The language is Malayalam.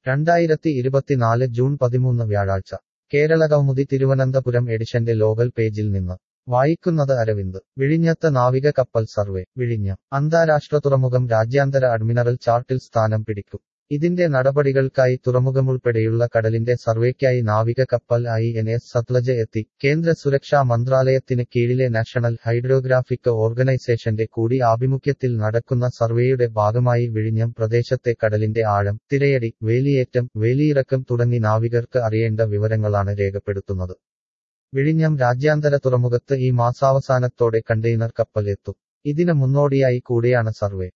രണ്ടായിരത്തി ഇരുപത്തിനാല് ജൂൺ പതിമൂന്ന് വ്യാഴാഴ്ച കേരളകൗമുദി തിരുവനന്തപുരം എഡിഷന്റെ ലോകൽ പേജിൽ നിന്ന് വായിക്കുന്നത് അരവിന്ദ് വിഴിഞ്ഞത്ത് നാവിക കപ്പൽ സർവേ വിഴിഞ്ഞം അന്താരാഷ്ട്ര തുറമുഖം രാജ്യാന്തര അഡ്മിനറൽ ചാർട്ടിൽ സ്ഥാനം പിടിക്കും ഇതിന്റെ നടപടികൾക്കായി തുറമുഖമുൾപ്പെടെയുള്ള കടലിന്റെ സർവേക്കായി നാവിക കപ്പൽ ഐ എൻ എസ് സത്ലജ് എത്തി കേന്ദ്ര സുരക്ഷാ മന്ത്രാലയത്തിന് കീഴിലെ നാഷണൽ ഹൈഡ്രോഗ്രാഫിക് ഓർഗനൈസേഷന്റെ കൂടി ആഭിമുഖ്യത്തിൽ നടക്കുന്ന സർവേയുടെ ഭാഗമായി വിഴിഞ്ഞം പ്രദേശത്തെ കടലിന്റെ ആഴം തിരയടി വേലിയേറ്റം വേലിയിറക്കം തുടങ്ങി നാവികർക്ക് അറിയേണ്ട വിവരങ്ങളാണ് രേഖപ്പെടുത്തുന്നത് വിഴിഞ്ഞം രാജ്യാന്തര തുറമുഖത്ത് ഈ മാസാവസാനത്തോടെ കണ്ടെയ്നർ കപ്പൽ എത്തും ഇതിന് മുന്നോടിയായി കൂടിയാണ് സർവേ